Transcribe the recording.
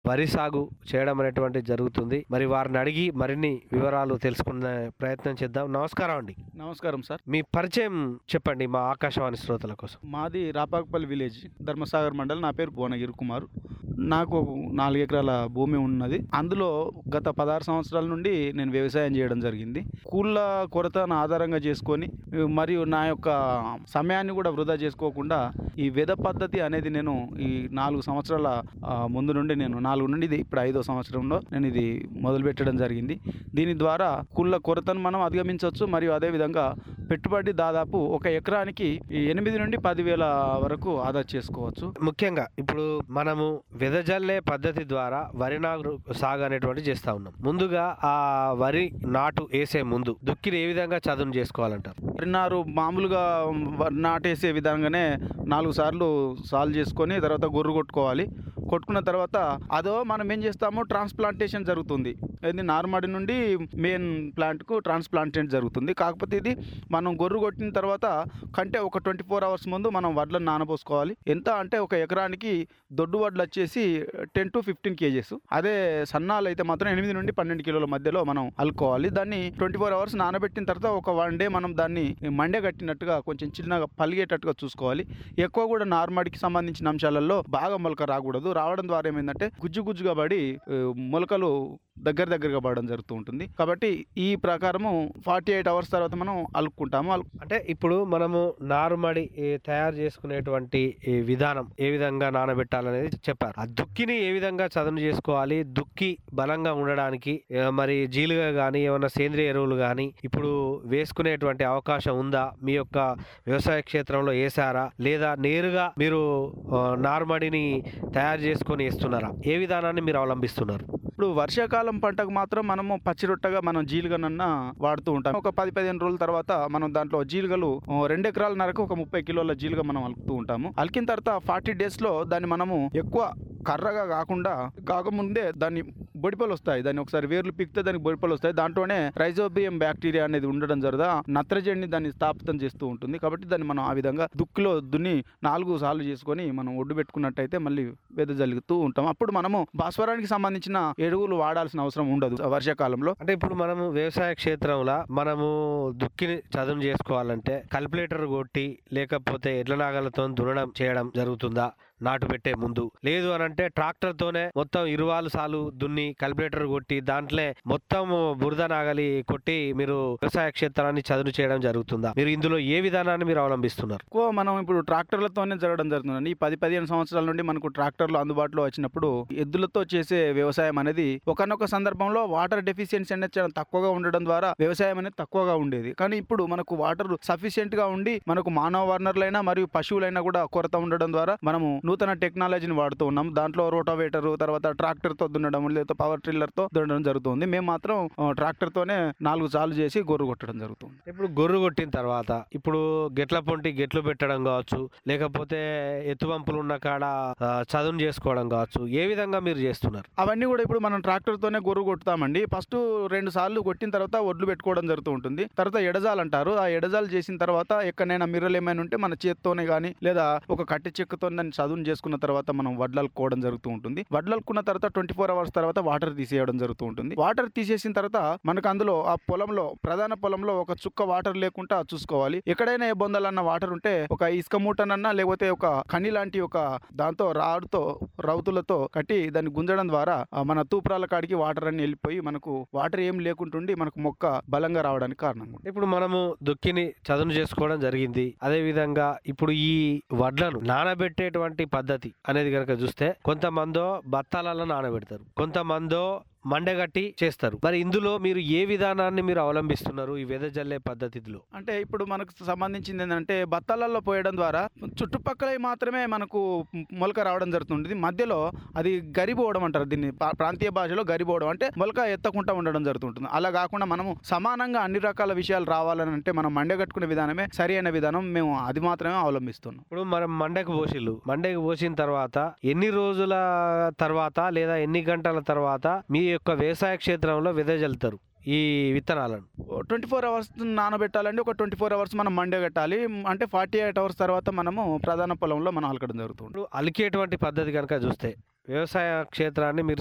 వరి సాగు చేయడం అనేటువంటి జరుగుతుంది మరి వారిని అడిగి మరిన్ని వివరాలు తెలుసుకునే ప్రయత్నం చేద్దాం నమస్కారం అండి నమస్కారం సార్ మీ పరిచయం చెప్పండి మా ఆకాశవాణి శ్రోతల కోసం మాది రాపాకపల్లి విలేజ్ ధర్మసాగర్ మండల్ నా పేరు భువనగిరి కుమార్ నాకు ఒక నాలుగు ఎకరాల భూమి ఉన్నది అందులో గత పదహారు సంవత్సరాల నుండి నేను వ్యవసాయం చేయడం జరిగింది కూళ్ళ కొరతను ఆధారంగా చేసుకొని మరియు నా యొక్క సమయాన్ని కూడా వృధా చేసుకోకుండా ఈ వెద పద్ధతి అనేది నేను ఈ నాలుగు సంవత్సరాల ఆ, ముందు నుండి నేను నాలుగు నుండి ఇది ఇప్పుడు ఐదో సంవత్సరంలో నేను ఇది మొదలు పెట్టడం జరిగింది దీని ద్వారా కుళ్ళ కొరతను మనం అధిగమించవచ్చు మరియు అదేవిధంగా పెట్టుబడి దాదాపు ఒక ఎకరానికి ఈ ఎనిమిది నుండి పదివేల వరకు ఆదా చేసుకోవచ్చు ముఖ్యంగా ఇప్పుడు మనము వెదజల్లే పద్ధతి ద్వారా వరి నారు సాగు అనేటువంటి చేస్తా ఉన్నాం ముందుగా ఆ వరి నాటు వేసే ముందు దుక్కిని ఏ విధంగా చదును చేసుకోవాలంటారు వరినారు మామూలుగా వ- నాటేసే విధంగానే నాలుగు సార్లు సాల్వ్ చేసుకొని తర్వాత గొర్రు కొట్టుకోవాలి కొట్టుకున్న తర్వాత అదో మనం ఏం చేస్తాము ట్రాన్స్ప్లాంటేషన్ జరుగుతుంది ఇది నార్మడి నుండి మెయిన్ ప్లాంట్కు ట్రాన్స్ప్లాంటేషన్ జరుగుతుంది కాకపోతే ఇది మనం గొర్రు కొట్టిన తర్వాత కంటే ఒక ట్వంటీ ఫోర్ అవర్స్ ముందు మనం వడ్లను నానబోసుకోవాలి ఎంత అంటే ఒక ఎకరానికి దొడ్డు వడ్లు వచ్చేసి టెన్ టు ఫిఫ్టీన్ కేజెస్ అదే సన్నాలు అయితే మాత్రం ఎనిమిది నుండి పన్నెండు కిలోల మధ్యలో మనం అల్లుకోవాలి దాన్ని ట్వంటీ ఫోర్ అవర్స్ నానబెట్టిన తర్వాత ఒక వన్ డే మనం దాన్ని మండే కట్టినట్టుగా కొంచెం చిన్నగా పలిగేటట్టుగా చూసుకోవాలి ఎక్కువ కూడా నార్మడికి సంబంధించిన అంశాలలో బాగా మొలక రాకూడదు రావడం ద్వారా ఏమైందంటే గుజ్జు గుజ్జుగా పడి ఆ, మొలకలు దగ్గర దగ్గరగా పడడం జరుగుతూ ఉంటుంది కాబట్టి ఈ ప్రకారము ఫార్టీ ఎయిట్ అవర్స్ తర్వాత మనం అలుక్కుంటాము అలు అంటే ఇప్పుడు మనము నారుమడి ఏ, తయారు చేసుకునేటువంటి ఈ విధానం ఏ విధంగా నానబెట్టాలనేది చెప్పారు ఆ దుక్కిని ఏ విధంగా చదును చేసుకోవాలి దుక్కి బలంగా ఉండడానికి ఏ, మరి జీలుగా కానీ ఏమైనా సేంద్రియ ఎరువులు కానీ ఇప్పుడు వేసుకునేటువంటి అవకాశం ఉందా మీ యొక్క వ్యవసాయ క్షేత్రంలో వేసారా లేదా నేరుగా మీరు ఆ, నారుమడిని తయారు చేసుకొని వేస్తున్నారా ఏ విధానాన్ని మీరు అవలంబిస్తున్నారు ఇప్పుడు వర్షాకాలం పంటకు మాత్రం మనము పచ్చి రొట్టగా మనం జీలుగనన్న వాడుతూ ఉంటాం ఒక పది పదిహేను రోజుల తర్వాత మనం దాంట్లో జీలుగలు ఆ, రెండు ఎకరాల నరకు ఒక ముప్పై కిలోల జీలుగ మనం అలుకుతూ ఉంటాము అలికిన తర్వాత ఫార్టీ డేస్ లో దాన్ని మనము ఎక్కువ కర్రగా కాకుండా కాకముందే దాన్ని బొడిపలు వస్తాయి దాన్ని ఒకసారి వేర్లు పిక్తే దానికి బొడిపలు వస్తాయి దాంట్లోనే రైజోబియం బ్యాక్టీరియా అనేది ఉండడం జరదా నత్రజనిని దాన్ని స్థాపితం చేస్తూ ఉంటుంది కాబట్టి దాన్ని మనం ఆ విధంగా దుక్కిలో దున్ని నాలుగు సార్లు చేసుకొని మనం ఒడ్డు పెట్టుకున్నట్టయితే మళ్ళీ వెదజల్లుతూ ఉంటాం అప్పుడు మనము భాస్వరానికి సంబంధించిన ఎరువులు వాడాల్సిన అవసరం ఉండదు వర్షాకాలంలో అంటే ఇప్పుడు మనము వ్యవసాయ క్షేత్రంలో మనము దుక్కిని చదును చేసుకోవాలంటే కల్కులేటర్ కొట్టి లేకపోతే ఎడ్ల నాగలతో దున్నడం చేయడం జరుగుతుందా నాటు పెట్టే ముందు లేదు అని అంటే ట్రాక్టర్ తోనే మొత్తం ఇరువాలు సాలు దున్ని కల్కులేటర్ కొట్టి దాంట్లో మొత్తం బురద నాగలి కొట్టి మీరు వ్యవసాయ క్షేత్రాన్ని చదును చేయడం జరుగుతుందా మీరు ఇందులో ఏ విధానాన్ని మీరు అవలంబిస్తున్నారు ఎక్కువ మనం ఇప్పుడు ట్రాక్టర్లతోనే జరగడం జరుగుతుందండి ఈ పది పదిహేను సంవత్సరాల నుండి మనకు ట్రాక్టర్లు అందుబాటులో వచ్చినప్పుడు ఎద్దులతో చేసే వ్యవసాయం అనేది ఒకనొక సందర్భంలో వాటర్ డెఫిషియన్సీ అనేది చాలా తక్కువగా ఉండడం ద్వారా వ్యవసాయం అనేది తక్కువగా ఉండేది కానీ ఇప్పుడు మనకు వాటర్ సఫిషియెంట్ గా ఉండి మనకు మానవ వనరులైనా మరియు పశువులైనా కూడా కొరత ఉండడం ద్వారా మనము నూతన టెక్నాలజీని వాడుతూ ఉన్నాం దాంట్లో రోటోవేటర్ తర్వాత ట్రాక్టర్ తో దున్నడం లేదా పవర్ ట్రిల్లర్ తో దున్నడం జరుగుతుంది మేము మాత్రం ఆ, ట్రాక్టర్ తోనే నాలుగు సార్లు చేసి గొర్రు కొట్టడం జరుగుతుంది ఇప్పుడు గొర్రు కొట్టిన తర్వాత ఇప్పుడు గెట్ల పొంటి గెట్లు పెట్టడం కావచ్చు లేకపోతే ఎత్తువంపులు ఉన్న కాడ ఆ, చదును చేసుకోవడం కావచ్చు ఏ విధంగా మీరు చేస్తున్నారు అవన్నీ కూడా ఇప్పుడు మనం ట్రాక్టర్ తోనే గొర్రు కొట్టుతామండి ఫస్ట్ రెండు సార్లు కొట్టిన తర్వాత ఒడ్లు పెట్టుకోవడం జరుగుతూ ఉంటుంది తర్వాత ఎడజాలు అంటారు ఆ ఎడజాలు చేసిన తర్వాత ఎక్కడైనా మిర్రలు ఏమైనా ఉంటే మన చేత్తోనే కానీ లేదా ఒక కట్టె చెక్కతో దాన్ని చదును చేసుకున్న తర్వాత మనం వడ్లలుకోవడం జరుగుతూ ఉంటుంది వడ్లలుకున్న తర్వాత ట్వంటీ ఫోర్ అవర్స్ తర్వాత వాటర్ తీసేయడం జరుగుతూ ఉంటుంది వాటర్ తీసేసిన తర్వాత మనకు అందులో ఆ పొలంలో ప్రధాన పొలంలో ఒక చుక్క వాటర్ లేకుండా చూసుకోవాలి ఎక్కడైనా ఏ బొందలన్న వాటర్ ఉంటే ఒక ఇసుక మూటనన్నా లేకపోతే ఒక కని లాంటి ఒక దాంతో రాడుతో రౌతులతో కట్టి దాన్ని గుంజడం ద్వారా ఆ మన తూప్రాల కాడికి వాటర్ అన్ని వెళ్ళిపోయి మనకు వాటర్ ఏం లేకుంటుండి మనకు మొక్క బలంగా రావడానికి కారణం ఇప్పుడు మనము దుక్కిని చదును చేసుకోవడం జరిగింది అదే విధంగా ఇప్పుడు ఈ వడ్లను నానబెట్టేటువంటి పద్ధతి అనేది కనుక చూస్తే కొంతమందో బత్తాలలో నానబెడతారు కొంతమందో మండగట్టి చేస్తారు మరి ఇందులో మీరు ఏ విధానాన్ని మీరు అవలంబిస్తున్నారు ఈ వెదజల్లే పద్ధతిలో అంటే ఇప్పుడు మనకు సంబంధించింది ఏంటంటే బత్తాలలో పోయడం ద్వారా చుట్టుపక్కల మాత్రమే మనకు మొలక రావడం జరుగుతుంది మధ్యలో అది గరిబోవడం అంటారు దీన్ని ప్రా- ప్రాంతీయ భాషలో గరిబోవడం అంటే మొలక ఎత్తకుండా ఉండడం జరుగుతుంటుంది అలా కాకుండా మనము సమానంగా అన్ని రకాల విషయాలు రావాలని అంటే మనం మండగట్టుకునే విధానమే సరి అయిన విధానం మేము అది మాత్రమే అవలంబిస్తున్నాం ఇప్పుడు మనం మండకు పోసిల్లు మండకు పోసిన తర్వాత ఎన్ని రోజుల తర్వాత లేదా ఎన్ని గంటల తర్వాత మీ యొక్క వ్యవసాయ క్షేత్రంలో వెదజల్లుతారు ఈ విత్తనాలను ట్వంటీ ఫోర్ అవర్స్ నానబెట్టాలంటే ఒక ట్వంటీ ఫోర్ అవర్స్ మనం మండే కట్టాలి అంటే ఫార్టీ ఎయిట్ అవర్స్ తర్వాత మనము ప్రధాన పొలంలో మనం అలకడం జరుగుతుంది ఇప్పుడు అలికేటువంటి పద్ధతి కనుక చూస్తే వ్యవసాయ క్షేత్రాన్ని మీరు